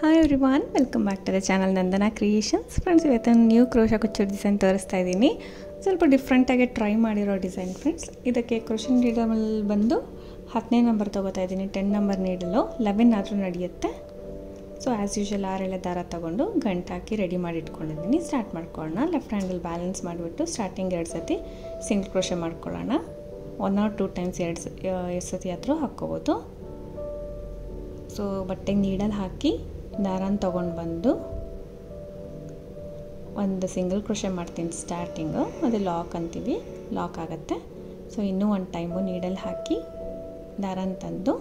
hi everyone welcome back to the channel Nandana creations friends ಇವತ್ತು new crochet ಕುಚ್ಚು design ತೋರಿಸ್ತಾ ಇದ್ದೀನಿ ಸ್ವಲ್ಪ ಡಿಫ್ರೆಂಟಾಗಿ ಟ್ರೈ ಮಾಡಿರೋ ಡಿಸೈನ್ ಫ್ರೆಂಡ್ಸ್ ಇದಕ್ಕೆ ಕ್ರೋಶನ್ ನೀಡಲ್ ಬಂದು ಹತ್ತನೇ ನಂಬರ್ ತೊಗೋತಾ ಇದ್ದೀನಿ ಟೆನ್ ನಂಬರ್ ನೀಡಲು ಲೆವೆನ್ ಆದರೂ ನಡೆಯುತ್ತೆ ಸೊ ಆ್ಯಸ್ ಯೂಶಲ್ ಆರೆಳೆ ದಾರ ತೊಗೊಂಡು ಗಂಟು ಹಾಕಿ ರೆಡಿ ಮಾಡಿ ಇಟ್ಕೊಂಡಿದ್ದೀನಿ ಸ್ಟಾರ್ಟ್ ಮಾಡ್ಕೊಳ್ಳೋಣ ಲೆಫ್ಟ್ ಹ್ಯಾಂಡಲ್ಲಿ ಬ್ಯಾಲೆನ್ಸ್ ಮಾಡಿಬಿಟ್ಟು ಸ್ಟಾರ್ಟಿಂಗ್ ಎರಡು ಸತಿ ಸಿಂಗಲ್ ಕ್ರೋಶ ಮಾಡ್ಕೊಳ್ಳೋಣ ಒನ್ ಆರ್ ಟೂ ಟೈಮ್ಸ್ ಎರಡು ಸ ಎಷ್ಟು ಸತಿ ಆದರೂ ಹಾಕ್ಕೋಬೋದು ಸೊ ಬಟ್ಟೆಗೆ ನೀಡಲ್ಲಿ ಹಾಕಿ ದಾರನ ತೊಗೊಂಡು ಬಂದು ಒಂದು ಸಿಂಗಲ್ ಕ್ರೋಶೆ ಮಾಡ್ತೀನಿ ಸ್ಟಾರ್ಟಿಂಗು ಅದು ಲಾಕ್ ಅಂತೀವಿ ಲಾಕ್ ಆಗುತ್ತೆ ಸೊ ಇನ್ನೂ ಒಂದು ಟೈಮು ನೀಡಲ್ಲಿ ಹಾಕಿ ದಾರನ ತಂದು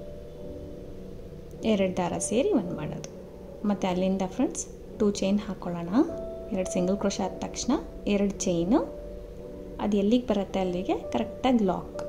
ಎರಡು ದಾರ ಸೇರಿ ಒಂದು ಮಾಡೋದು ಮತ್ತು ಅಲ್ಲಿಂದ ಫ್ರೆಂಡ್ಸ್ ಟೂ ಚೈನ್ ಹಾಕ್ಕೊಳ್ಳೋಣ ಎರಡು ಸಿಂಗಲ್ ಕ್ರೋಶ ಆದ ತಕ್ಷಣ ಎರಡು ಚೈನು ಅದು ಎಲ್ಲಿಗೆ ಬರುತ್ತೆ ಅಲ್ಲಿಗೆ ಕರೆಕ್ಟಾಗಿ ಲಾಕ್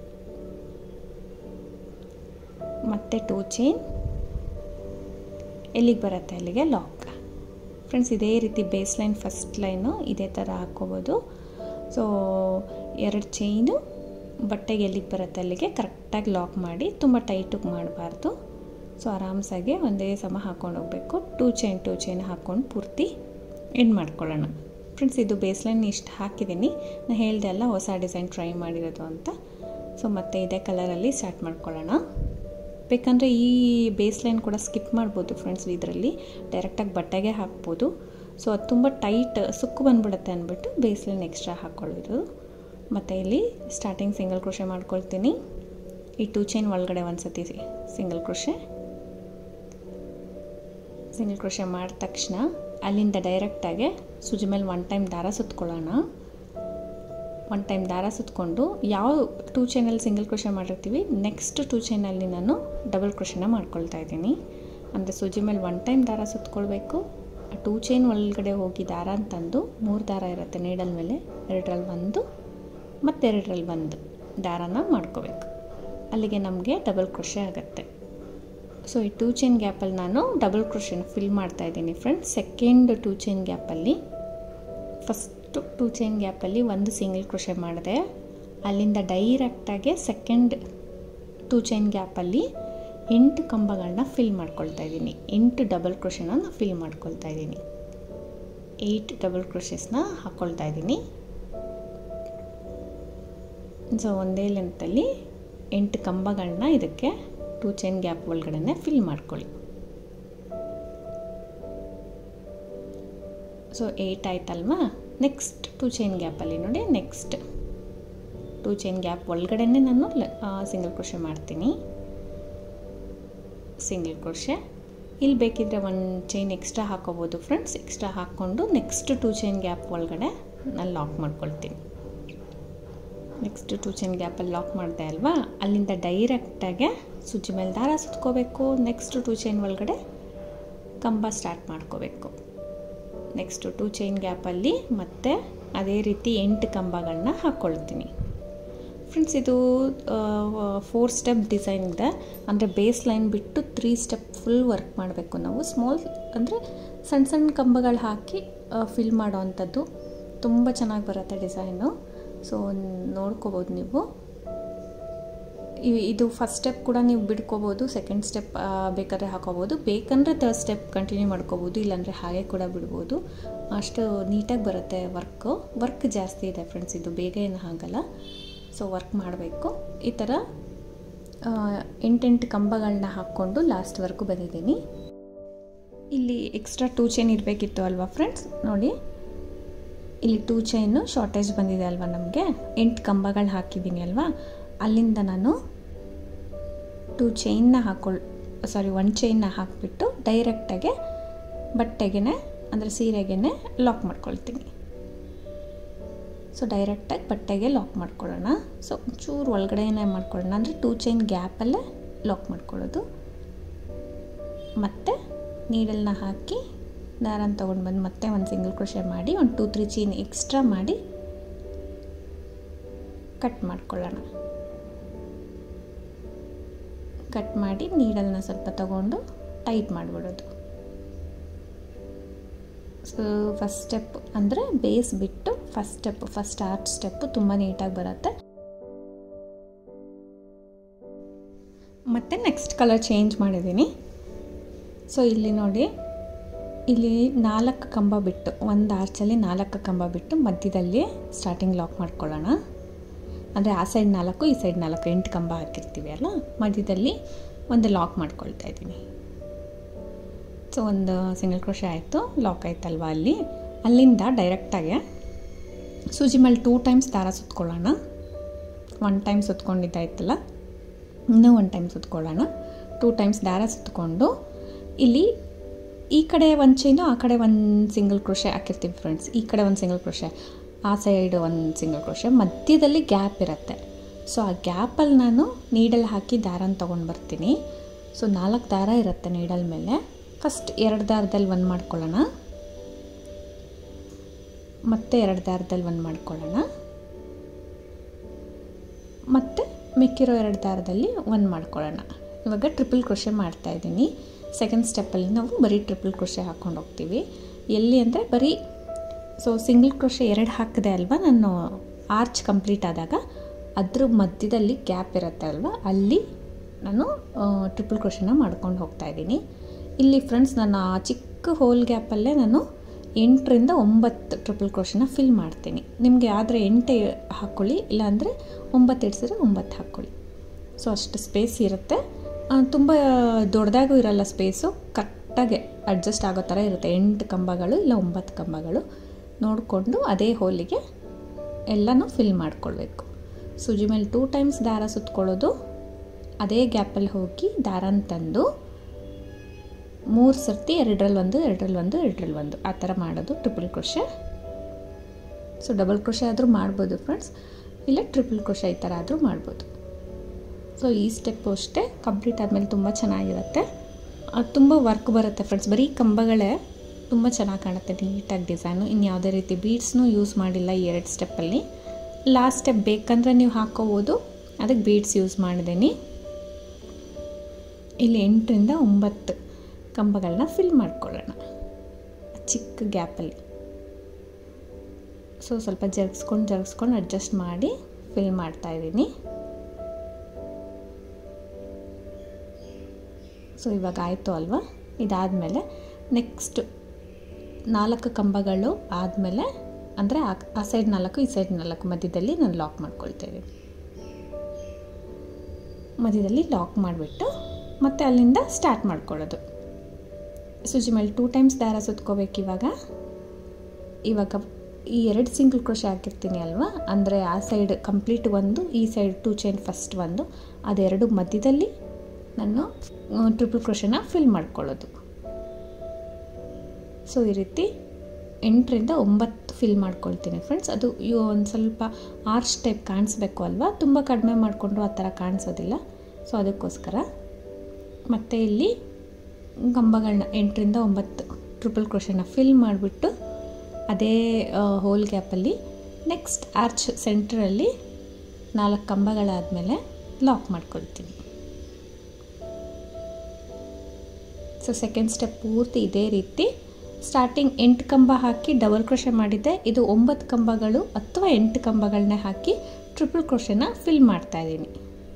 ಮತ್ತು ಟೂ ಚೈನ್ ಎಲ್ಲಿಗೆ ಬರುತ್ತೆ ಅಲ್ಲಿಗೆ ಲಾಕ್ ಫ್ರೆಂಡ್ಸ್ ಇದೇ ರೀತಿ ಬೇಸ್ ಲೈನ್ ಫಸ್ಟ್ ಲೈನು ಇದೇ ಥರ ಹಾಕ್ಕೋಬೋದು ಸೊ ಎರಡು ಚೈನು ಬಟ್ಟೆಗೆ ಎಲ್ಲಿಗೆ ಬರುತ್ತೆ ಅಲ್ಲಿಗೆ ಕರೆಕ್ಟಾಗಿ ಲಾಕ್ ಮಾಡಿ ತುಂಬ ಟೈಟಾಗಿ ಮಾಡಬಾರ್ದು ಸೊ ಆರಾಮ್ಸಾಗಿ ಒಂದೇ ಸಮ ಹಾಕ್ಕೊಂಡು ಹೋಗಬೇಕು ಟೂ ಚೈನ್ ಟೂ ಚೈನ್ ಹಾಕ್ಕೊಂಡು ಪೂರ್ತಿ ಎಂಡ್ ಮಾಡ್ಕೊಳ್ಳೋಣ ಫ್ರೆಂಡ್ಸ್ ಇದು ಬೇಸ್ ಲೈನ್ ಇಷ್ಟು ಹಾಕಿದ್ದೀನಿ ನಾನು ಹೇಳಿದೆ ಅಲ್ಲ ಹೊಸ ಡಿಸೈನ್ ಟ್ರೈ ಮಾಡಿರೋದು ಅಂತ ಸೊ ಮತ್ತೆ ಇದೇ ಕಲರಲ್ಲಿ ಸ್ಟಾರ್ಟ್ ಮಾಡ್ಕೊಳ್ಳೋಣ ಬೇಕಂದರೆ ಈ ಬೇಸ್ ಲೈನ್ ಕೂಡ ಸ್ಕಿಪ್ ಮಾಡ್ಬೋದು ಫ್ರೆಂಡ್ಸ್ ಇದರಲ್ಲಿ ಡೈರೆಕ್ಟಾಗಿ ಬಟ್ಟೆಗೆ ಹಾಕ್ಬೋದು ಸೊ ಅದು ತುಂಬ ಟೈಟ್ ಸುಕ್ಕು ಬಂದ್ಬಿಡುತ್ತೆ ಅಂದ್ಬಿಟ್ಟು ಬೇಸ್ ಲೈನ್ ಎಕ್ಸ್ಟ್ರಾ ಹಾಕ್ಕೊಳ್ಳೋದು ಮತ್ತು ಇಲ್ಲಿ ಸ್ಟಾರ್ಟಿಂಗ್ ಸಿಂಗಲ್ ಕ್ರೋಶೆ ಮಾಡ್ಕೊಳ್ತೀನಿ ಈ ಟೂ ಚೈನ್ ಒಳಗಡೆ ಒಂದು ಸತಿ ಸಿಂಗಲ್ ಕ್ರೋಶೆ ಸಿಂಗಲ್ ಕ್ರೋಶೆ ಮಾಡಿದ ತಕ್ಷಣ ಅಲ್ಲಿಂದ ಡೈರೆಕ್ಟಾಗೆ ಸೂಜಿ ಮೇಲೆ ಒನ್ ಟೈಮ್ ದಾರ ಸುತ್ಕೊಳ್ಳೋಣ ಒನ್ ಟೈಮ್ ದಾರ ಸುತ್ಕೊಂಡು ಯಾವ ಟೂ ಚೈನಲ್ಲಿ ಸಿಂಗಲ್ ಕ್ರೋಶೆ ಮಾಡಿರ್ತೀವಿ ನೆಕ್ಸ್ಟ್ ಟೂ ಚೈನಲ್ಲಿ ನಾನು ಡಬಲ್ ಕ್ರೋಶನ ಮಾಡ್ಕೊಳ್ತಾ ಇದ್ದೀನಿ ಅಂದರೆ ಸೂಜಿ ಮೇಲೆ ಒನ್ ಟೈಮ್ ದಾರ ಸುತ್ಕೊಳ್ಬೇಕು ಆ ಟೂ ಚೈನ್ ಒಳಗಡೆ ಹೋಗಿ ದಾರ ಅಂತಂದು ಮೂರು ದಾರ ಇರುತ್ತೆ ನೀಡಲ್ ಮೇಲೆ ಎರಡರಲ್ಲಿ ಒಂದು ಮತ್ತೆರಡರಲ್ಲಿ ಒಂದು ದಾರನ ಮಾಡ್ಕೋಬೇಕು ಅಲ್ಲಿಗೆ ನಮಗೆ ಡಬಲ್ ಕ್ರೋಶೆ ಆಗುತ್ತೆ ಸೊ ಈ ಟೂ ಚೈನ್ ಗ್ಯಾಪಲ್ಲಿ ನಾನು ಡಬಲ್ ಕ್ರೋಶನ್ ಫಿಲ್ ಮಾಡ್ತಾ ಇದ್ದೀನಿ ಫ್ರೆಂಡ್ಸ್ ಸೆಕೆಂಡ್ ಟೂ ಚೈನ್ ಗ್ಯಾಪಲ್ಲಿ ಫಸ್ಟು ಟೂ ಚೈನ್ ಗ್ಯಾಪಲ್ಲಿ ಒಂದು ಸಿಂಗಲ್ ಕ್ರೋಶೆ ಮಾಡಿದೆ ಅಲ್ಲಿಂದ ಡೈರೆಕ್ಟಾಗಿ ಸೆಕೆಂಡ್ ಟೂ ಚೈನ್ ಗ್ಯಾಪಲ್ಲಿ ಎಂಟು ಕಂಬಗಳನ್ನ ಫಿಲ್ ಮಾಡ್ಕೊಳ್ತಾ ಇದ್ದೀನಿ ಎಂಟು ಡಬಲ್ ಕ್ರೋಶನ ನಾನು ಫಿಲ್ ಮಾಡ್ಕೊಳ್ತಾ ಇದ್ದೀನಿ ಏಯ್ಟ್ ಡಬಲ್ ಕ್ರೋಶಸ್ನ ಹಾಕ್ಕೊಳ್ತಾ ಇದ್ದೀನಿ ಸೊ ಒಂದೇ ಲೆಂತಲ್ಲಿ ಎಂಟು ಕಂಬಗಳನ್ನ ಇದಕ್ಕೆ ಟೂ ಚೈನ್ ಗ್ಯಾಪ್ ಒಳಗಡೆ ಫಿಲ್ ಮಾಡ್ಕೊಳ್ಳಿ ಸೊ ಏಯ್ಟ್ ಆಯ್ತಲ್ವಾ ನೆಕ್ಸ್ಟ್ ಟೂ ಚೈನ್ ಗ್ಯಾಪಲ್ಲಿ ನೋಡಿ ನೆಕ್ಸ್ಟ್ ಟೂ ಚೈನ್ ಗ್ಯಾಪ್ ಒಳಗಡೆ ನಾನು ಸಿಂಗಲ್ ಕ್ರೋಶೆ ಮಾಡ್ತೀನಿ ಸಿಂಗಲ್ ಕ್ರೋಶೆ ಇಲ್ಲಿ ಬೇಕಿದ್ರೆ ಒಂದು ಚೈನ್ ಎಕ್ಸ್ಟ್ರಾ ಹಾಕೋಬೋದು ಫ್ರೆಂಡ್ಸ್ ಎಕ್ಸ್ಟ್ರಾ ಹಾಕ್ಕೊಂಡು ನೆಕ್ಸ್ಟ್ ಟೂ ಚೈನ್ ಗ್ಯಾಪ್ ಒಳಗಡೆ ನಾನು ಲಾಕ್ ಮಾಡ್ಕೊಳ್ತೀನಿ ನೆಕ್ಸ್ಟ್ ಟೂ ಚೈನ್ ಗ್ಯಾಪಲ್ಲಿ ಲಾಕ್ ಮಾಡಿದೆ ಅಲ್ವಾ ಅಲ್ಲಿಂದ ಡೈರೆಕ್ಟಾಗೆ ಸುಜ್ಜಿ ಮೇಲೆ ದಾರ ಸುತ್ಕೋಬೇಕು ನೆಕ್ಸ್ಟ್ ಟೂ ಚೈನ್ ಒಳಗಡೆ ಕಂಬ ಸ್ಟಾರ್ಟ್ ಮಾಡ್ಕೋಬೇಕು ನೆಕ್ಸ್ಟು ಟೂ ಚೈನ್ ಗ್ಯಾಪಲ್ಲಿ ಮತ್ತೆ ಅದೇ ರೀತಿ ಎಂಟು ಕಂಬಗಳನ್ನ ಹಾಕ್ಕೊಳ್ತೀನಿ ಫ್ರೆಂಡ್ಸ್ ಇದು ಫೋರ್ ಸ್ಟೆಪ್ ಡಿಸೈನ್ ಇದೆ ಅಂದರೆ ಬೇಸ್ ಲೈನ್ ಬಿಟ್ಟು ತ್ರೀ ಸ್ಟೆಪ್ ಫುಲ್ ವರ್ಕ್ ಮಾಡಬೇಕು ನಾವು ಸ್ಮಾಲ್ ಅಂದರೆ ಸಣ್ಣ ಸಣ್ಣ ಕಂಬಗಳು ಹಾಕಿ ಫಿಲ್ ಮಾಡೋ ಅಂಥದ್ದು ತುಂಬ ಚೆನ್ನಾಗಿ ಬರುತ್ತೆ ಡಿಸೈನು ಸೊ ನೋಡ್ಕೋಬೋದು ನೀವು ಇದು ಫಸ್ಟ್ ಸ್ಟೆಪ್ ಕೂಡ ನೀವು ಬಿಡ್ಕೋಬೋದು ಸೆಕೆಂಡ್ ಸ್ಟೆಪ್ ಬೇಕಾದ್ರೆ ಹಾಕೋಬೋದು ಬೇಕಂದರೆ ತರ್ಡ್ ಸ್ಟೆಪ್ ಕಂಟಿನ್ಯೂ ಮಾಡ್ಕೋಬೋದು ಇಲ್ಲಾಂದರೆ ಹಾಗೆ ಕೂಡ ಬಿಡ್ಬೋದು ಅಷ್ಟು ನೀಟಾಗಿ ಬರುತ್ತೆ ವರ್ಕು ವರ್ಕ್ ಜಾಸ್ತಿ ಇದೆ ಫ್ರೆಂಡ್ಸ್ ಇದು ಬೇಗ ಏನು ಆಗಲ್ಲ ಸೊ ವರ್ಕ್ ಮಾಡಬೇಕು ಈ ಥರ ಎಂಟೆಂಟು ಕಂಬಗಳನ್ನ ಹಾಕ್ಕೊಂಡು ಲಾಸ್ಟ್ವರೆಗೂ ಬಂದಿದ್ದೀನಿ ಇಲ್ಲಿ ಎಕ್ಸ್ಟ್ರಾ ಟೂ ಚೈನ್ ಇರಬೇಕಿತ್ತು ಅಲ್ವಾ ಫ್ರೆಂಡ್ಸ್ ನೋಡಿ ಇಲ್ಲಿ ಟೂ ಚೈನು ಶಾರ್ಟೇಜ್ ಬಂದಿದೆ ಅಲ್ವಾ ನಮಗೆ ಎಂಟು ಕಂಬಗಳು ಹಾಕಿದ್ದೀನಿ ಅಲ್ವಾ ಅಲ್ಲಿಂದ ನಾನು ಟೂ ಚೈನ್ನ ಹಾಕೊಳ್ ಸಾರಿ ಒನ್ ಚೈನ್ನ ಹಾಕಿಬಿಟ್ಟು ಡೈರೆಕ್ಟಾಗೆ ಬಟ್ಟೆಗೆ ಅಂದರೆ ಸೀರೆಗೆ ಲಾಕ್ ಮಾಡ್ಕೊಳ್ತೀನಿ ಸೊ ಡೈರೆಕ್ಟಾಗಿ ಬಟ್ಟೆಗೆ ಲಾಕ್ ಮಾಡ್ಕೊಳ್ಳೋಣ ಸೊ ಚೂರು ಒಳಗಡೆನೇ ಮಾಡ್ಕೊಳ್ಳೋಣ ಅಂದರೆ ಟೂ ಚೈನ್ ಗ್ಯಾಪಲ್ಲೇ ಲಾಕ್ ಮಾಡ್ಕೊಳ್ಳೋದು ಮತ್ತು ನೀಡಲ್ನ ಹಾಕಿ ದಾರನ ತೊಗೊಂಡು ಬಂದು ಮತ್ತೆ ಒಂದು ಸಿಂಗಲ್ ಕ್ರೋಶೆ ಮಾಡಿ ಒಂದು ಟೂ ತ್ರೀ ಚೈನ್ ಎಕ್ಸ್ಟ್ರಾ ಮಾಡಿ ಕಟ್ ಮಾಡ್ಕೊಳ್ಳೋಣ ಕಟ್ ಮಾಡಿ ನೀಡಲ್ನ ಸ್ವಲ್ಪ ತಗೊಂಡು ಟೈಟ್ ಮಾಡಿಬಿಡೋದು ಸೊ ಫಸ್ಟ್ ಸ್ಟೆಪ್ ಅಂದರೆ ಬೇಸ್ ಬಿಟ್ಟು first step first art step ತುಂಬ ನೀಟಾಗಿ ಬರುತ್ತೆ ಮತ್ತು ನೆಕ್ಸ್ಟ್ ಕಲರ್ ಚೇಂಜ್ ಮಾಡಿದ್ದೀನಿ ಸೊ ಇಲ್ಲಿ ನೋಡಿ ಇಲ್ಲಿ ನಾಲ್ಕು ಕಂಬ ಬಿಟ್ಟು ಒಂದು ಆರ್ಚಲ್ಲಿ ನಾಲ್ಕು ಕಂಬ ಬಿಟ್ಟು ಮಧ್ಯದಲ್ಲಿ ಸ್ಟಾರ್ಟಿಂಗ್ ಲಾಕ್ ಮಾಡ್ಕೊಳ್ಳೋಣ ಅಂದರೆ ಆ ಸೈಡ್ ನಾಲ್ಕು ಈ ಸೈಡ್ ನಾಲ್ಕು ಎಂಟು ಕಂಬ ಹಾಕಿರ್ತೀವಿ ಅಲ್ಲ ಮಧ್ಯದಲ್ಲಿ ಒಂದು ಲಾಕ್ ಮಾಡ್ಕೊಳ್ತಾ ಇದ್ದೀನಿ ಸೊ ಒಂದು ಸಿಂಗಲ್ ಕ್ರೋಶೆ ಆಯಿತು ಲಾಕ್ ಆಯ್ತಲ್ವ ಅಲ್ಲಿ ಅಲ್ಲಿಂದ ಡೈರೆಕ್ಟಾಗಿ ಸೂಜಿ ಮೇಲೆ ಟೂ ಟೈಮ್ಸ್ ದಾರ ಸುತ್ಕೊಳ್ಳೋಣ ಒನ್ ಟೈಮ್ ಸುತ್ಕೊಂಡಿದ್ದಾಯ್ತಲ್ಲ ಇನ್ನೂ ಒನ್ ಟೈಮ್ ಸುತ್ಕೊಳ್ಳೋಣ ಟೂ ಟೈಮ್ಸ್ ದಾರ ಸುತ್ಕೊಂಡು ಇಲ್ಲಿ ಈ ಕಡೆ ಒಂದು ಚೈನು ಆ ಕಡೆ ಒಂದು ಸಿಂಗಲ್ ಕ್ರೋಶೆ ಹಾಕಿರ್ತೀವಿ ಫ್ರೆಂಡ್ಸ್ ಈ ಕಡೆ ಒಂದು ಸಿಂಗಲ್ ಕ್ರೋಶೆ ಆ ಸೈಡ್ ಒಂದು ಸಿಂಗಲ್ ಕ್ರೋಶೆ ಮಧ್ಯದಲ್ಲಿ ಗ್ಯಾಪ್ ಇರುತ್ತೆ ಸೊ ಆ ಗ್ಯಾಪಲ್ಲಿ ನಾನು ನೀಡಲ್ ಹಾಕಿ ದಾರನ ತೊಗೊಂಡು ಬರ್ತೀನಿ ಸೊ ನಾಲ್ಕು ದಾರ ಇರುತ್ತೆ ನೀಡಲ್ ಮೇಲೆ ಫಸ್ಟ್ ಎರಡು ದಾರದಲ್ಲಿ ಒಂದು ಮಾಡ್ಕೊಳ್ಳೋಣ ಮತ್ತೆ ಎರಡು ದಾರದಲ್ಲಿ ಒಂದು ಮಾಡ್ಕೊಳ್ಳೋಣ ಮತ್ತು ಮಿಕ್ಕಿರೋ ಎರಡು ದಾರದಲ್ಲಿ ಒಂದು ಮಾಡ್ಕೊಳ್ಳೋಣ ಇವಾಗ ಟ್ರಿಪಲ್ ಕ್ರೋಶೆ ಮಾಡ್ತಾಯಿದ್ದೀನಿ ಸೆಕೆಂಡ್ ಸ್ಟೆಪ್ಪಲ್ಲಿ ನಾವು ಬರೀ ಟ್ರಿಪಲ್ ಕ್ರೋಶೆ ಹಾಕ್ಕೊಂಡು ಹೋಗ್ತೀವಿ ಎಲ್ಲಿ ಅಂದರೆ ಬರೀ ಸೊ ಸಿಂಗಲ್ ಕ್ರೋಶೆ ಎರಡು ಹಾಕಿದೆ ಅಲ್ವಾ ನಾನು ಆರ್ಚ್ ಕಂಪ್ಲೀಟ್ ಆದಾಗ ಅದ್ರ ಮಧ್ಯದಲ್ಲಿ ಗ್ಯಾಪ್ ಇರುತ್ತೆ ಅಲ್ವಾ ಅಲ್ಲಿ ನಾನು ಟ್ರಿಪಲ್ ಕ್ರೋಶೆನ ಮಾಡ್ಕೊಂಡು ಹೋಗ್ತಾ ಇದ್ದೀನಿ ಇಲ್ಲಿ ಫ್ರೆಂಡ್ಸ್ ನಾನು ಆ ಚಿಕ್ಕ ಹೋಲ್ ಗ್ಯಾಪಲ್ಲೇ ನಾನು ಎಂಟರಿಂದ ಒಂಬತ್ತು ಟ್ರಿಪಲ್ ಕ್ರೋಶನ ಫಿಲ್ ಮಾಡ್ತೀನಿ ನಿಮಗೆ ಆದರೆ ಎಂಟು ಹಾಕ್ಕೊಳ್ಳಿ ಇಲ್ಲಾಂದರೆ ಒಂಬತ್ತು ಇಡ್ಸಿದ್ರೆ ಒಂಬತ್ತು ಹಾಕ್ಕೊಳ್ಳಿ ಸೊ ಅಷ್ಟು ಸ್ಪೇಸ್ ಇರುತ್ತೆ ತುಂಬ ದೊಡ್ಡದಾಗೂ ಇರಲ್ಲ ಸ್ಪೇಸು ಕರೆಕ್ಟಾಗಿ ಅಡ್ಜಸ್ಟ್ ಆಗೋ ಥರ ಇರುತ್ತೆ ಎಂಟು ಕಂಬಗಳು ಇಲ್ಲ ಒಂಬತ್ತು ಕಂಬಗಳು ನೋಡಿಕೊಂಡು ಅದೇ ಹೋಲಿಗೆ ಎಲ್ಲನೂ ಫಿಲ್ ಮಾಡ್ಕೊಳ್ಬೇಕು ಸೂಜಿ ಮೇಲೆ ಟೂ ಟೈಮ್ಸ್ ದಾರ ಸುತ್ಕೊಳ್ಳೋದು ಅದೇ ಗ್ಯಾಪಲ್ಲಿ ಹೋಗಿ ದಾರನ ತಂದು ಮೂರು ಸರ್ತಿ ಎರಡರಲ್ಲಿ ಒಂದು ಎರಡರಲ್ಲಿ ಒಂದು ಎರಡರಲ್ಲಿ ಒಂದು ಆ ಥರ ಮಾಡೋದು triple crochet so double crochet ಆದರೂ ಮಾಡ್ಬೋದು ಫ್ರೆಂಡ್ಸ್ ಇಲ್ಲ ಟ್ರಿಪಲ್ ಕ್ರೋಶೆ ಈ ಥರ ಆದರೂ ಮಾಡ್ಬೋದು ಸೊ ಈ ಸ್ಟೆಪ್ಪು ಅಷ್ಟೇ ಕಂಪ್ಲೀಟ್ ಆದಮೇಲೆ ತುಂಬ ಚೆನ್ನಾಗಿರುತ್ತೆ ತುಂಬ ವರ್ಕ್ ಬರುತ್ತೆ ಫ್ರೆಂಡ್ಸ್ ಬರೀ ಕಂಬಗಳೇ ತುಂಬ ಚೆನ್ನಾಗಿ ಕಾಣುತ್ತೆ ನೀಟಾಗಿ ಡಿಸೈನು ಇನ್ನು ಯಾವುದೇ ರೀತಿ ಬೀಡ್ಸ್ನೂ ಯೂಸ್ ಮಾಡಿಲ್ಲ ಈ ಎರಡು ಸ್ಟೆಪ್ಪಲ್ಲಿ ಲಾಸ್ಟ್ ಸ್ಟೆಪ್ ಬೇಕಂದರೆ ನೀವು ಹಾಕೋಬೋದು ಅದಕ್ಕೆ ಬೀಡ್ಸ್ ಯೂಸ್ ಮಾಡಿದ್ದೀನಿ ಇಲ್ಲಿ ಎಂಟರಿಂದ ಒಂಬತ್ತು ಕಂಬಗಳನ್ನ ಫಿಲ್ ಮಾಡ್ಕೊಳ್ಳೋಣ ಚಿಕ್ಕ ಗ್ಯಾಪಲ್ಲಿ ಸೊ ಸ್ವಲ್ಪ ಜರುಗಿಸ್ಕೊಂಡು ಜರುಗಿಸ್ಕೊಂಡು ಅಡ್ಜಸ್ಟ್ ಮಾಡಿ ಫಿಲ್ ಮಾಡ್ತಾಯಿದ್ದೀನಿ ಸೊ ಇವಾಗ ಆಯಿತು ಅಲ್ವಾ ಇದಾದಮೇಲೆ ನೆಕ್ಸ್ಟ್ ನಾಲ್ಕು ಕಂಬಗಳು ಆದಮೇಲೆ ಅಂದರೆ ಆ ಸೈಡ್ ನಾಲ್ಕು ಈ ಸೈಡ್ ನಾಲ್ಕು ಮಧ್ಯದಲ್ಲಿ ನಾನು ಲಾಕ್ ಮಾಡ್ಕೊಳ್ತೇನೆ ಮಧ್ಯದಲ್ಲಿ ಲಾಕ್ ಮಾಡಿಬಿಟ್ಟು ಮತ್ತೆ ಅಲ್ಲಿಂದ ಸ್ಟಾರ್ಟ್ ಮಾಡ್ಕೊಳ್ಳೋದು ಸೂಜಿ ಮೇಲೆ ಟೂ ಟೈಮ್ಸ್ ದಾರ ಸುತ್ಕೋಬೇಕು ಇವಾಗ ಇವಾಗ ಈ ಎರಡು ಸಿಂಗಲ್ ಕ್ರೋಶೆ ಹಾಕಿರ್ತೀನಿ ಅಲ್ವಾ ಅಂದರೆ ಆ ಸೈಡ್ ಕಂಪ್ಲೀಟ್ ಒಂದು ಈ ಸೈಡ್ ಟೂ ಚೈನ್ ಫಸ್ಟ್ ಒಂದು ಅದೆರಡು ಮಧ್ಯದಲ್ಲಿ ನಾನು ಟ್ರಿಪಲ್ ಕ್ರೋಶನ ಫಿಲ್ ಮಾಡ್ಕೊಳ್ಳೋದು ಸೊ ಈ ರೀತಿ ಎಂಟರಿಂದ ಒಂಬತ್ತು ಫಿಲ್ ಮಾಡ್ಕೊಳ್ತೀನಿ ಫ್ರೆಂಡ್ಸ್ ಅದು ಒಂದು ಸ್ವಲ್ಪ ಆರ್ಚ್ ಟೈಪ್ ಕಾಣಿಸ್ಬೇಕು ಅಲ್ವಾ ತುಂಬ ಕಡಿಮೆ ಮಾಡಿಕೊಂಡು ಆ ಥರ ಕಾಣಿಸೋದಿಲ್ಲ ಸೊ ಅದಕ್ಕೋಸ್ಕರ ಮತ್ತು ಇಲ್ಲಿ ಕಂಬಗಳನ್ನ ಎಂಟರಿಂದ ಒಂಬತ್ತು ಟ್ರಿಪಲ್ ಕ್ರೋಶನ ಫಿಲ್ ಮಾಡಿಬಿಟ್ಟು ಅದೇ ಹೋಲ್ ಗ್ಯಾಪಲ್ಲಿ ನೆಕ್ಸ್ಟ್ ಆರ್ಚ್ ಸೆಂಟ್ರಲ್ಲಿ ನಾಲ್ಕು ಕಂಬಗಳಾದಮೇಲೆ ಲಾಕ್ ಮಾಡ್ಕೊಳ್ತೀನಿ ಸೊ ಸೆಕೆಂಡ್ ಸ್ಟೆಪ್ ಪೂರ್ತಿ ಇದೇ ರೀತಿ ಸ್ಟಾರ್ಟಿಂಗ್ ಎಂಟು ಕಂಬ ಹಾಕಿ ಡಬಲ್ ಕ್ರೋಶೆ ಮಾಡಿದ್ದೆ ಇದು ಒಂಬತ್ತು ಕಂಬಗಳು ಅಥವಾ ಎಂಟು ಕಂಬಗಳನ್ನೇ ಹಾಕಿ ಟ್ರಿಪಲ್ ಕ್ರೋಶೆನ ಫಿಲ್ ಮಾಡ್ತಾ ಇದ್ದೀನಿ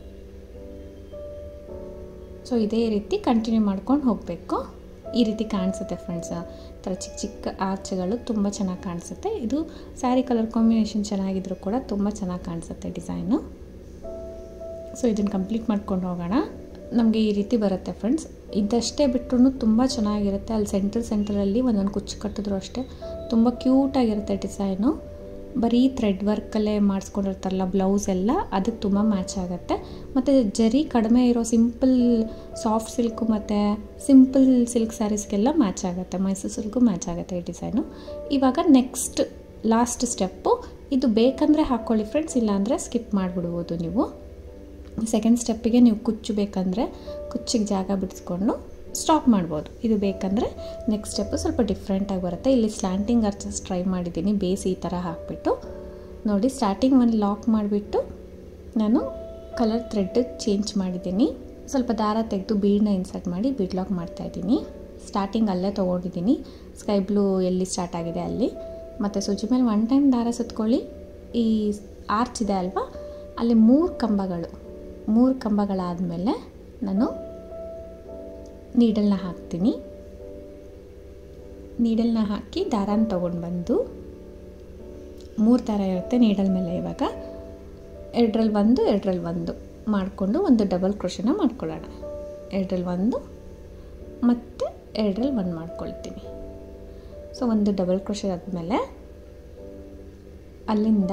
ಸೊ ಇದೇ ರೀತಿ ಕಂಟಿನ್ಯೂ ಮಾಡ್ಕೊಂಡು ಹೋಗಬೇಕು ಈ ರೀತಿ ಕಾಣಿಸುತ್ತೆ ಫ್ರೆಂಡ್ಸ್ ಥರ ಚಿಕ್ಕ ಚಿಕ್ಕ ಆರ್ಚ್ಗಳು ತುಂಬ ಚೆನ್ನಾಗಿ ಕಾಣಿಸುತ್ತೆ ಇದು ಸ್ಯಾರಿ ಕಲರ್ ಕಾಂಬಿನೇಷನ್ ಚೆನ್ನಾಗಿದ್ರು ಕೂಡ ತುಂಬ ಚೆನ್ನಾಗಿ ಕಾಣಿಸುತ್ತೆ ಡಿಸೈನು ಸೊ ಇದನ್ನು ಕಂಪ್ಲೀಟ್ ಮಾಡ್ಕೊಂಡು ಹೋಗೋಣ ನಮಗೆ ಈ ರೀತಿ ಬರುತ್ತೆ ಫ್ರೆಂಡ್ಸ್ ಇದಷ್ಟೇ ಬಿಟ್ಟರು ತುಂಬ ಚೆನ್ನಾಗಿರುತ್ತೆ ಅಲ್ಲಿ ಸೆಂಟ್ರ್ ಸೆಂಟ್ರಲ್ಲಿ ಒಂದೊಂದು ಕುಚ್ಚು ಕಟ್ಟಿದ್ರು ಅಷ್ಟೇ ತುಂಬ ಕ್ಯೂಟಾಗಿರುತ್ತೆ ಡಿಸೈನು ಬರೀ ಥ್ರೆಡ್ ವರ್ಕಲ್ಲೇ ಮಾಡಿಸ್ಕೊಂಡಿರ್ತಾರಲ್ಲ ಬ್ಲೌಸ್ ಎಲ್ಲ ಅದಕ್ಕೆ ತುಂಬ ಮ್ಯಾಚ್ ಆಗುತ್ತೆ ಮತ್ತು ಜರಿ ಕಡಿಮೆ ಇರೋ ಸಿಂಪಲ್ ಸಾಫ್ಟ್ ಸಿಲ್ಕು ಮತ್ತು ಸಿಂಪಲ್ ಸಿಲ್ಕ್ ಸ್ಯಾರೀಸ್ಗೆಲ್ಲ ಮ್ಯಾಚ್ ಆಗುತ್ತೆ ಮೈಸೂರು ಸಿಲ್ಕು ಮ್ಯಾಚ್ ಆಗುತ್ತೆ ಈ ಡಿಸೈನು ಇವಾಗ ನೆಕ್ಸ್ಟ್ ಲಾಸ್ಟ್ ಸ್ಟೆಪ್ಪು ಇದು ಬೇಕಂದರೆ ಹಾಕ್ಕೊಳ್ಳಿ ಫ್ರೆಂಡ್ಸ್ ಇಲ್ಲಾಂದರೆ ಸ್ಕಿಪ್ ಮಾಡಿಬಿಡ್ಬೋದು ನೀವು ಸೆಕೆಂಡ್ ಸ್ಟೆಪ್ಪಿಗೆ ನೀವು ಕುಚ್ಚು ಬೇಕಂದರೆ ಕುಚ್ಚಿಗೆ ಜಾಗ ಬಿಡಿಸ್ಕೊಂಡು ಸ್ಟಾಪ್ ಮಾಡ್ಬೋದು ಇದು ಬೇಕಂದರೆ ನೆಕ್ಸ್ಟ್ ಸ್ಟೆಪ್ಪು ಸ್ವಲ್ಪ ಡಿಫ್ರೆಂಟಾಗಿ ಬರುತ್ತೆ ಇಲ್ಲಿ ಸ್ಲ್ಯಾಂಟಿಂಗ್ ಅರ್ಚಸ್ ಟ್ರೈ ಮಾಡಿದ್ದೀನಿ ಬೇಸ್ ಈ ಥರ ಹಾಕಿಬಿಟ್ಟು ನೋಡಿ ಸ್ಟಾರ್ಟಿಂಗ್ ಒಂದು ಲಾಕ್ ಮಾಡಿಬಿಟ್ಟು ನಾನು ಕಲರ್ ಥ್ರೆಡ್ ಚೇಂಜ್ ಮಾಡಿದ್ದೀನಿ ಸ್ವಲ್ಪ ದಾರ ತೆಗೆದು ಬೀಡನ್ನ ಇನ್ಸರ್ಟ್ ಮಾಡಿ ಬೀಡ್ ಲಾಕ್ ಮಾಡ್ತಾಯಿದ್ದೀನಿ ಸ್ಟಾರ್ಟಿಂಗ್ ಅಲ್ಲೇ ತೊಗೊಂಡಿದ್ದೀನಿ ಸ್ಕೈ ಬ್ಲೂ ಎಲ್ಲಿ ಸ್ಟಾರ್ಟ್ ಆಗಿದೆ ಅಲ್ಲಿ ಮತ್ತು ಸೂಜಿ ಮೇಲೆ ಒನ್ ಟೈಮ್ ದಾರ ಸುತ್ಕೊಳ್ಳಿ ಈ ಆರ್ಚ್ ಇದೆ ಅಲ್ವಾ ಅಲ್ಲಿ ಮೂರು ಕಂಬಗಳು ಮೂರು ಕಂಬಗಳಾದಮೇಲೆ ನಾನು ನೀಡಲ್ನ ಹಾಕ್ತೀನಿ ನೀಡಲ್ನ ಹಾಕಿ ದಾರಾನ ತೊಗೊಂಡು ಬಂದು ಮೂರು ಥರ ಇರುತ್ತೆ ನೀಡಲ್ ಮೇಲೆ ಇವಾಗ ಎರಡರಲ್ಲಿ ಒಂದು ಎರಡರಲ್ಲಿ ಒಂದು ಮಾಡಿಕೊಂಡು ಒಂದು ಡಬಲ್ ಕ್ರೋಶನ ಮಾಡ್ಕೊಳ್ಳೋಣ ಎರಡರಲ್ಲಿ ಒಂದು ಮತ್ತು ಎರಡರಲ್ಲಿ ಒಂದು ಮಾಡ್ಕೊಳ್ತೀನಿ ಸೊ ಒಂದು ಡಬಲ್ ಕ್ರೋಶ ಆದಮೇಲೆ ಅಲ್ಲಿಂದ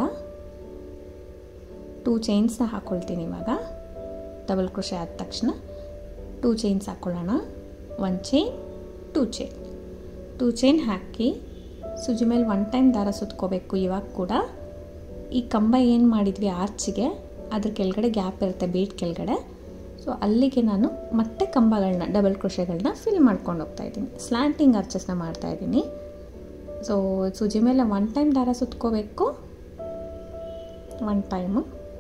ಟೂ ಚೈನ್ಸ್ನ ಹಾಕ್ಕೊಳ್ತೀನಿ ಇವಾಗ ಡಬಲ್ ಕ್ರೋಶ ಆದ ತಕ್ಷಣ ಟೂ ಚೈನ್ಸ್ ಹಾಕ್ಕೊಳ್ಳೋಣ one chain two chain two chain ಹಾಕಿ ಸುಜಿ ಮೇಲೆ ಒನ್ ಟೈಮ್ ದಾರ ಸುತ್ಕೋಬೇಕು ಇವಾಗ ಕೂಡ ಈ ಕಂಬ ಏನು ಮಾಡಿದ್ವಿ ಆರ್ಚಿಗೆ ಅದ್ರ ಕೆಳಗಡೆ ಗ್ಯಾಪ್ ಇರುತ್ತೆ ಬೀಟ್ ಕೆಳಗಡೆ ಸೊ ಅಲ್ಲಿಗೆ ನಾನು ಮತ್ತೆ ಕಂಬಗಳನ್ನ ಡಬಲ್ ಕ್ರೋಶೆಗಳನ್ನ ಫಿಲ್ ಮಾಡ್ಕೊಂಡು ಹೋಗ್ತಾ ಇದ್ದೀನಿ ಸ್ಲ್ಯಾಂಟಿಂಗ್ ಆರ್ಚಸ್ನ ಮಾಡ್ತಾ ಇದ್ದೀನಿ ಸೊ ಸುಜಿ ಮೇಲೆ ಒನ್ ಟೈಮ್ ದಾರ ಸುತ್ಕೋಬೇಕು ಒನ್ ಟೈಮು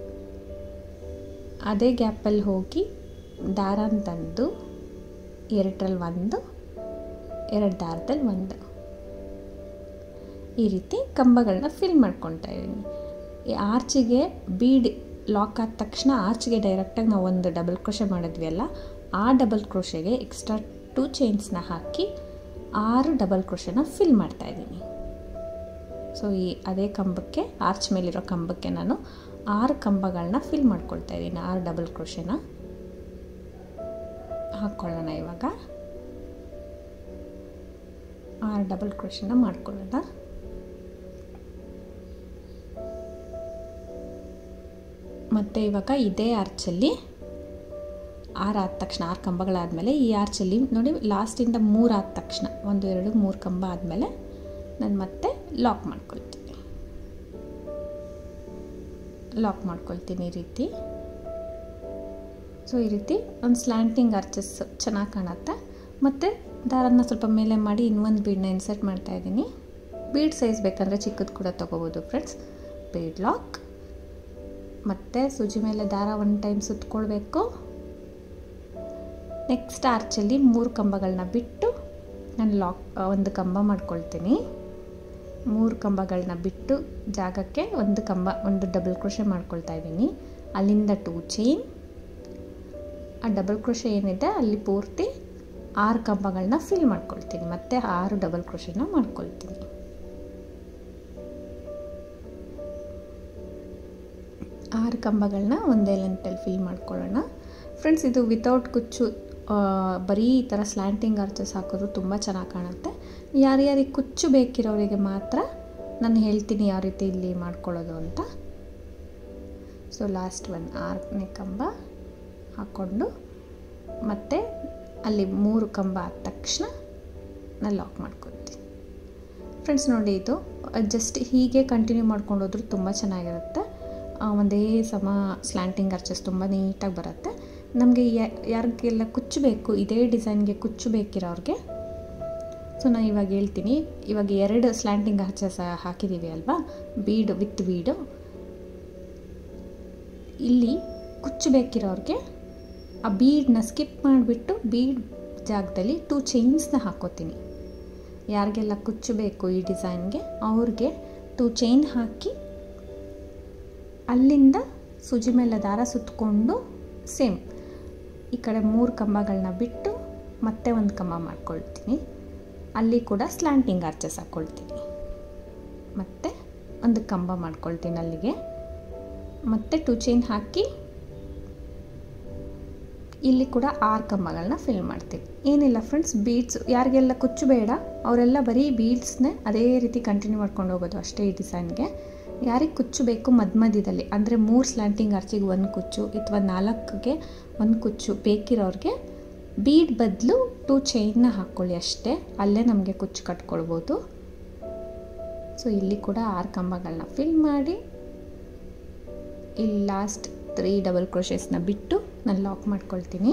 ಅದೇ ಗ್ಯಾಪಲ್ಲಿ ಹೋಗಿ ದಾರ ತಂದು ಎರಡರಲ್ಲಿ ಒಂದು ಎರಡು ದಾರದಲ್ಲಿ ಒಂದು ಈ ರೀತಿ ಕಂಬಗಳನ್ನ ಫಿಲ್ ಮಾಡ್ಕೊತಾ ಇದ್ದೀನಿ ಈ ಆರ್ಚಿಗೆ ಬೀಡ್ ಲಾಕ್ ಆದ ತಕ್ಷಣ ಆರ್ಚಿಗೆ ಡೈರೆಕ್ಟಾಗಿ ನಾವು ಒಂದು ಡಬಲ್ ಕ್ರೋಶೆ ಮಾಡಿದ್ವಿ ಅಲ್ಲ ಆ ಡಬಲ್ ಕ್ರೋಶೆಗೆ ಎಕ್ಸ್ಟ್ರಾ ಟೂ ಚೈನ್ಸ್ನ ಹಾಕಿ ಆರು ಡಬಲ್ ಕ್ರೋಶೆನ ಫಿಲ್ ಮಾಡ್ತಾ ಇದ್ದೀನಿ ಸೊ ಈ ಅದೇ ಕಂಬಕ್ಕೆ ಆರ್ಚ್ ಮೇಲಿರೋ ಕಂಬಕ್ಕೆ ನಾನು ಆರು ಕಂಬಗಳನ್ನ ಫಿಲ್ ಮಾಡ್ಕೊಳ್ತಾ ಇದ್ದೀನಿ ಆರು ಡಬಲ್ ಕ್ರೋಶೆನ ಹಾಕ್ಕೊಳ್ಳೋಣ ಇವಾಗ ಆರು ಡಬಲ್ ಕ್ರೋಶನ ಮಾಡ್ಕೊಳ್ಳೋಣ ಮತ್ತು ಇವಾಗ ಇದೇ ಆರ್ಚಲ್ಲಿ ಆರು ಆದ ತಕ್ಷಣ ಆರು ಕಂಬಗಳಾದಮೇಲೆ ಈ ಆರ್ಚಲ್ಲಿ ನೋಡಿ ಲಾಸ್ಟಿಂದ ಮೂರು ಆದ ತಕ್ಷಣ ಒಂದು ಎರಡು ಮೂರು ಕಂಬ ಆದಮೇಲೆ ನಾನು ಮತ್ತೆ ಲಾಕ್ ಮಾಡ್ಕೊಳ್ತೀನಿ ಲಾಕ್ ಮಾಡ್ಕೊಳ್ತೀನಿ ಈ ರೀತಿ ಸೊ ಈ ರೀತಿ ಒಂದು ಸ್ಲ್ಯಾಂಟಿಂಗ್ ಆರ್ಚಸ್ ಚೆನ್ನಾಗಿ ಕಾಣುತ್ತೆ ಮತ್ತು ದಾರನ ಸ್ವಲ್ಪ ಮೇಲೆ ಮಾಡಿ ಇನ್ನೊಂದು ಬೀಡನ್ನ ಇನ್ಸರ್ಟ್ ಮಾಡ್ತಾಯಿದ್ದೀನಿ ಬೀಡ್ ಸೈಜ್ ಬೇಕಂದರೆ ಚಿಕ್ಕದು ಕೂಡ ತೊಗೋಬೋದು ಫ್ರೆಂಡ್ಸ್ ಬೀಡ್ ಲಾಕ್ ಮತ್ತು ಸೂಜಿ ಮೇಲೆ ದಾರ ಒನ್ ಟೈಮ್ ಸುತ್ಕೊಳ್ಬೇಕು ನೆಕ್ಸ್ಟ್ ಆರ್ಚಲ್ಲಿ ಮೂರು ಕಂಬಗಳನ್ನ ಬಿಟ್ಟು ನಾನು ಲಾಕ್ ಒಂದು ಕಂಬ ಮಾಡ್ಕೊಳ್ತೀನಿ ಮೂರು ಕಂಬಗಳನ್ನ ಬಿಟ್ಟು ಜಾಗಕ್ಕೆ ಒಂದು ಕಂಬ ಒಂದು ಡಬಲ್ ಕ್ರೋಶೆ ಮಾಡ್ಕೊಳ್ತಾ ಇದ್ದೀನಿ ಅಲ್ಲಿಂದ ಟೂ ಚೈನ್ ಆ ಡಬಲ್ ಕ್ರೋಶೆ ಏನಿದೆ ಅಲ್ಲಿ ಪೂರ್ತಿ ಆರು ಕಂಬಗಳನ್ನ ಫಿಲ್ ಮಾಡ್ಕೊಳ್ತೀನಿ ಮತ್ತು ಆರು ಡಬಲ್ ಕ್ರೋಶೆನ ಮಾಡ್ಕೊಳ್ತೀನಿ ಆರು ಕಂಬಗಳನ್ನ ಒಂದೇ ಲೆಂತಲ್ಲಿ ಫಿಲ್ ಮಾಡ್ಕೊಳ್ಳೋಣ ಫ್ರೆಂಡ್ಸ್ ಇದು ವಿತೌಟ್ ಕುಚ್ಚು ಬರೀ ಈ ಥರ ಸ್ಲ್ಯಾಂಟಿಂಗ್ ಆರ್ಚಸ್ ಹಾಕೋದು ತುಂಬ ಚೆನ್ನಾಗಿ ಕಾಣುತ್ತೆ ಯಾರ್ಯಾರಿಗೆ ಕುಚ್ಚು ಬೇಕಿರೋರಿಗೆ ಮಾತ್ರ ನಾನು ಹೇಳ್ತೀನಿ ಯಾವ ರೀತಿ ಇಲ್ಲಿ ಮಾಡ್ಕೊಳ್ಳೋದು ಅಂತ ಸೊ ಲಾಸ್ಟ್ ಒನ್ ಆರನೇ ಕಂಬ ಹಾಕ್ಕೊಂಡು ಮತ್ತು ಅಲ್ಲಿ ಮೂರು ಕಂಬ ಆದ ತಕ್ಷಣ ನಾನು ಲಾಕ್ ಮಾಡ್ಕೊತೀನಿ ಫ್ರೆಂಡ್ಸ್ ನೋಡಿ ಇದು ಜಸ್ಟ್ ಹೀಗೆ ಕಂಟಿನ್ಯೂ ಮಾಡ್ಕೊಂಡು ಹೋದ್ರೂ ತುಂಬ ಚೆನ್ನಾಗಿರುತ್ತೆ ಒಂದೇ ಸಮ ಸ್ಲ್ಯಾಂಟಿಂಗ್ ಅರ್ಚಸ್ ತುಂಬ ನೀಟಾಗಿ ಬರುತ್ತೆ ನಮಗೆ ಯಾರಿಗೆಲ್ಲ ಕುಚ್ಚು ಬೇಕು ಇದೇ ಡಿಸೈನ್ಗೆ ಕುಚ್ಚು ಬೇಕಿರೋರಿಗೆ ಸೊ ನಾನು ಇವಾಗ ಹೇಳ್ತೀನಿ ಇವಾಗ ಎರಡು ಸ್ಲ್ಯಾಂಟಿಂಗ್ ಹಚ್ಚಸ ಹಾಕಿದ್ದೀವಿ ಅಲ್ವಾ ಬೀಡು ವಿತ್ ಬೀಡು ಇಲ್ಲಿ ಕುಚ್ಚು ಬೇಕಿರೋರಿಗೆ ಆ ಬೀಡನ್ನ ಸ್ಕಿಪ್ ಮಾಡಿಬಿಟ್ಟು ಬೀಡ್ ಜಾಗದಲ್ಲಿ ಟೂ ಚೈನ್ಸ್ನ ಹಾಕೋತೀನಿ ಯಾರಿಗೆಲ್ಲ ಕುಚ್ಚು ಬೇಕು ಈ ಡಿಸೈನ್ಗೆ ಅವ್ರಿಗೆ ಟೂ ಚೈನ್ ಹಾಕಿ ಅಲ್ಲಿಂದ ಸೂಜಿ ಮೇಲೆ ದಾರ ಸುತ್ತಕೊಂಡು ಸೇಮ್ ಈ ಕಡೆ ಮೂರು ಕಂಬಗಳನ್ನ ಬಿಟ್ಟು ಮತ್ತೆ ಒಂದು ಕಂಬ ಮಾಡ್ಕೊಳ್ತೀನಿ ಅಲ್ಲಿ ಕೂಡ ಸ್ಲ್ಯಾಂಟಿಂಗ್ ಆರ್ಚಸ್ ಹಾಕ್ಕೊಳ್ತೀನಿ ಮತ್ತು ಒಂದು ಕಂಬ ಮಾಡ್ಕೊಳ್ತೀನಿ ಅಲ್ಲಿಗೆ ಮತ್ತೆ ಟು ಚೈನ್ ಹಾಕಿ ಇಲ್ಲಿ ಕೂಡ ಆರು ಕಂಬಗಳನ್ನ ಫಿಲ್ ಮಾಡ್ತೀವಿ ಏನಿಲ್ಲ ಫ್ರೆಂಡ್ಸ್ ಬೀಡ್ಸ್ ಯಾರಿಗೆಲ್ಲ ಕುಚ್ಚು ಬೇಡ ಅವರೆಲ್ಲ ಬರೀ ಬೀಡ್ಸ್ನೇ ಅದೇ ರೀತಿ ಕಂಟಿನ್ಯೂ ಮಾಡ್ಕೊಂಡು ಹೋಗೋದು ಅಷ್ಟೇ ಈ ಡಿಸೈನ್ಗೆ ಯಾರಿಗೆ ಕುಚ್ಚು ಬೇಕು ಮಧ್ಯ ಮಧ್ಯದಲ್ಲಿ ಅಂದರೆ ಮೂರು ಸ್ಲ್ಯಾಂಟಿಂಗ್ ಆರ್ಚಿಗೆ ಒಂದು ಕುಚ್ಚು ಅಥವಾ ನಾಲ್ಕಿಗೆ ಒಂದು ಕುಚ್ಚು ಬೇಕಿರೋರಿಗೆ ಬೀಡ್ ಬದಲು ಟೂ ಚೈನ್ನ ಹಾಕ್ಕೊಳ್ಳಿ ಅಷ್ಟೇ ಅಲ್ಲೇ ನಮಗೆ ಕುಚ್ಚು ಕಟ್ಕೊಳ್ಬೋದು ಸೊ ಇಲ್ಲಿ ಕೂಡ ಆರು ಕಂಬಗಳನ್ನ ಫಿಲ್ ಮಾಡಿ ಇಲ್ಲಿ ಲಾಸ್ಟ್ ತ್ರೀ ಡಬಲ್ ಕ್ರೋಶೆಸ್ನ ಬಿಟ್ಟು ನಾನು ಲಾಕ್ ಮಾಡ್ಕೊಳ್ತೀನಿ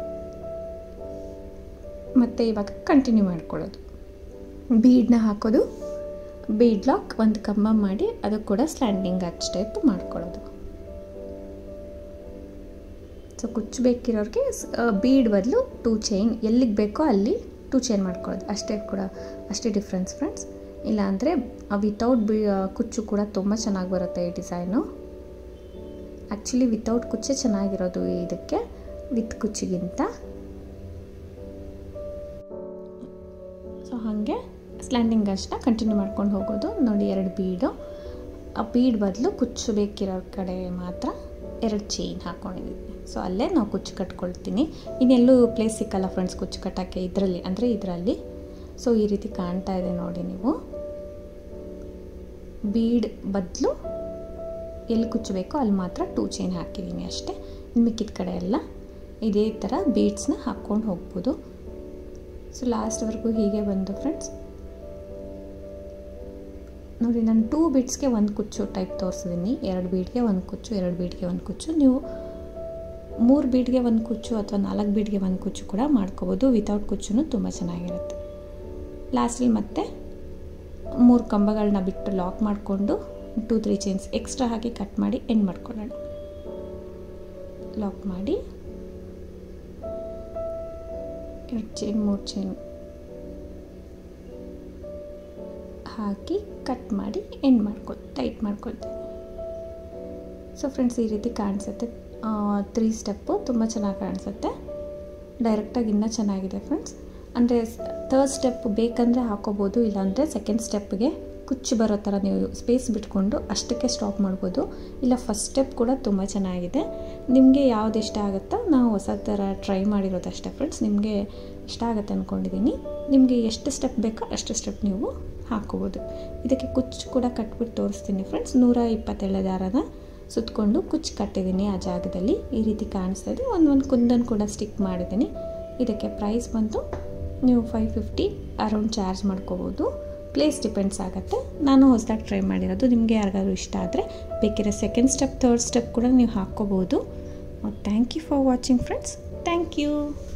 ಮತ್ತು ಇವಾಗ ಕಂಟಿನ್ಯೂ ಮಾಡ್ಕೊಳ್ಳೋದು ಬೀಡನ್ನ ಹಾಕೋದು ಬೀಡ್ ಲಾಕ್ ಒಂದು ಕಂಬ ಮಾಡಿ ಅದು ಕೂಡ ಸ್ಲ್ಯಾಂಡಿಂಗ್ ಹಚ್ ಟೈಪ್ ಮಾಡ್ಕೊಳ್ಳೋದು ಸೊ ಕುಚ್ಚು ಬೇಕಿರೋರಿಗೆ ಬೀಡ್ ಬದಲು ಟೂ ಚೈನ್ ಎಲ್ಲಿಗೆ ಬೇಕೋ ಅಲ್ಲಿ ಟೂ ಚೈನ್ ಮಾಡ್ಕೊಳ್ಳೋದು ಅಷ್ಟೇ ಕೂಡ ಅಷ್ಟೇ ಡಿಫ್ರೆನ್ಸ್ ಫ್ರೆಂಡ್ಸ್ ಇಲ್ಲಾಂದರೆ ವಿತೌಟ್ ಬಿ ಕುಚ್ಚು ಕೂಡ ತುಂಬ ಚೆನ್ನಾಗಿ ಬರುತ್ತೆ ಈ ಡಿಸೈನು ಆ್ಯಕ್ಚುಲಿ ವಿತೌಟ್ ಕುಚ್ಚೆ ಚೆನ್ನಾಗಿರೋದು ಇದಕ್ಕೆ ವಿತ್ ಕುಚ್ಚಿಗಿಂತ ಸೊ ಹಾಗೆ ಸ್ಲ್ಯಾಂಡಿಂಗ್ ಅಷ್ಟನ್ನ ಕಂಟಿನ್ಯೂ ಮಾಡ್ಕೊಂಡು ಹೋಗೋದು ನೋಡಿ ಎರಡು ಬೀಡು ಆ ಬೀಡ್ ಬದಲು ಕುಚ್ಚು ಬೇಕಿರೋ ಕಡೆ ಮಾತ್ರ ಎರಡು ಚೈನ್ ಹಾಕ್ಕೊಂಡಿದ್ದೀನಿ ಸೊ ಅಲ್ಲೇ ನಾವು ಕುಚ್ಚು ಕಟ್ಕೊಳ್ತೀನಿ ಇನ್ನೆಲ್ಲೂ ಪ್ಲೇಸ್ ಸಿಕ್ಕಲ್ಲ ಫ್ರೆಂಡ್ಸ್ ಕುಚ್ಚು ಕಟ್ಟೋಕ್ಕೆ ಇದರಲ್ಲಿ ಅಂದರೆ ಇದರಲ್ಲಿ ಸೊ ಈ ರೀತಿ ಕಾಣ್ತಾ ಇದೆ ನೋಡಿ ನೀವು ಬೀಡ್ ಬದಲು ಎಲ್ಲಿ ಕುಚ್ಚಬೇಕೋ ಅಲ್ಲಿ ಮಾತ್ರ ಟೂ ಚೈನ್ ಹಾಕಿದ್ದೀನಿ ಅಷ್ಟೇ ಮಿಕ್ಕಿದ ಕಡೆ ಎಲ್ಲ ಇದೇ ಥರ ಬೀಡ್ಸ್ನ ಹಾಕ್ಕೊಂಡು ಹೋಗ್ಬೋದು ಸೊ ಲಾಸ್ಟ್ವರೆಗೂ ಹೀಗೆ ಬಂದು ಫ್ರೆಂಡ್ಸ್ ನೋಡಿ ನಾನು ಟೂ ಬೀಡ್ಸ್ಗೆ ಒಂದು ಕುಚ್ಚು ಟೈಪ್ ತೋರಿಸಿದ್ದೀನಿ ಎರಡು ಬೀಡ್ಗೆ ಒಂದು ಕುಚ್ಚು ಎರಡು ಬೀಡ್ಗೆ ಒಂದು ಕುಚ್ಚು ನೀವು ಮೂರು ಬೀಡ್ಗೆ ಒಂದು ಕುಚ್ಚು ಅಥವಾ ನಾಲ್ಕು ಬೀಡ್ಗೆ ಒಂದು ಕುಚ್ಚು ಕೂಡ ಮಾಡ್ಕೋಬೋದು ವಿತೌಟ್ ಕುಚ್ಚು ತುಂಬ ಚೆನ್ನಾಗಿರುತ್ತೆ ಲಾಸ್ಟಲ್ಲಿ ಮತ್ತೆ ಮೂರು ಕಂಬಗಳನ್ನ ಬಿಟ್ಟು ಲಾಕ್ ಮಾಡಿಕೊಂಡು ಟೂ ತ್ರೀ ಚೈನ್ಸ್ ಎಕ್ಸ್ಟ್ರಾ ಹಾಕಿ ಕಟ್ ಮಾಡಿ ಎಂಡ್ ಮಾಡ್ಕೊಳ್ಳೋಣ ಲಾಕ್ ಮಾಡಿ ಎರಡು ಚೈನ್ ಮೂರು ಚೈನ್ ಹಾಕಿ ಕಟ್ ಮಾಡಿ ಎಂಡ್ ಮಾಡ್ಕೊಳ್ ಟೈಟ್ ಮಾಡ್ಕೊಳ್ತೀನಿ ಸೊ ಫ್ರೆಂಡ್ಸ್ ಈ ರೀತಿ ಕಾಣಿಸುತ್ತೆ ತ್ರೀ ಸ್ಟೆಪ್ಪು ತುಂಬ ಚೆನ್ನಾಗಿ ಕಾಣಿಸುತ್ತೆ ಡೈರೆಕ್ಟಾಗಿ ಇನ್ನೂ ಚೆನ್ನಾಗಿದೆ ಫ್ರೆಂಡ್ಸ್ ಅಂದರೆ ಥರ್ಡ್ ಸ್ಟೆಪ್ ಬೇಕಂದರೆ ಹಾಕೋಬೋದು ಇಲ್ಲಾಂದರೆ ಸೆಕೆಂಡ್ ಸ್ಟೆಪ್ಗೆ ಕುಚ್ಚು ಬರೋ ಥರ ನೀವು ಸ್ಪೇಸ್ ಬಿಟ್ಕೊಂಡು ಅಷ್ಟಕ್ಕೆ ಸ್ಟಾಪ್ ಮಾಡ್ಬೋದು ಇಲ್ಲ ಫಸ್ಟ್ ಸ್ಟೆಪ್ ಕೂಡ ತುಂಬ ಚೆನ್ನಾಗಿದೆ ನಿಮಗೆ ಯಾವ್ದು ಇಷ್ಟ ಆಗುತ್ತೋ ನಾವು ಹೊಸ ಥರ ಟ್ರೈ ಮಾಡಿರೋದಷ್ಟೇ ಫ್ರೆಂಡ್ಸ್ ನಿಮಗೆ ಇಷ್ಟ ಆಗುತ್ತೆ ಅಂದ್ಕೊಂಡಿದ್ದೀನಿ ನಿಮಗೆ ಎಷ್ಟು ಸ್ಟೆಪ್ ಬೇಕೋ ಅಷ್ಟು ಸ್ಟೆಪ್ ನೀವು ಹಾಕೋಬೋದು ಇದಕ್ಕೆ ಕುಚ್ಚು ಕೂಡ ಕಟ್ಬಿಟ್ಟು ತೋರಿಸ್ತೀನಿ ಫ್ರೆಂಡ್ಸ್ ನೂರ ಇಪ್ಪತ್ತೇಳು ದಾರನ ಸುತ್ತಕೊಂಡು ಕುಚ್ಚು ಕಟ್ಟಿದ್ದೀನಿ ಆ ಜಾಗದಲ್ಲಿ ಈ ರೀತಿ ಕಾಣಿಸ್ತಾ ಇದೆ ಒಂದು ಒಂದು ಕುಂದನ್ನು ಕೂಡ ಸ್ಟಿಕ್ ಮಾಡಿದ್ದೀನಿ ಇದಕ್ಕೆ ಪ್ರೈಸ್ ಬಂತು ನೀವು ಫೈವ್ ಫಿಫ್ಟಿ ಅರೌಂಡ್ ಚಾರ್ಜ್ ಮಾಡ್ಕೋಬೋದು ಪ್ಲೇಸ್ ಡಿಪೆಂಡ್ಸ್ ಆಗುತ್ತೆ ನಾನು ಹೊಸದಾಗಿ ಟ್ರೈ ಮಾಡಿರೋದು ನಿಮಗೆ ಯಾರಿಗಾದ್ರೂ ಇಷ್ಟ ಆದರೆ ಬೇಕಿರೋ ಸೆಕೆಂಡ್ ಸ್ಟೆಪ್ ಥರ್ಡ್ ಸ್ಟೆಪ್ ಕೂಡ ನೀವು ಹಾಕ್ಕೋಬೋದು thank you for watching friends thank you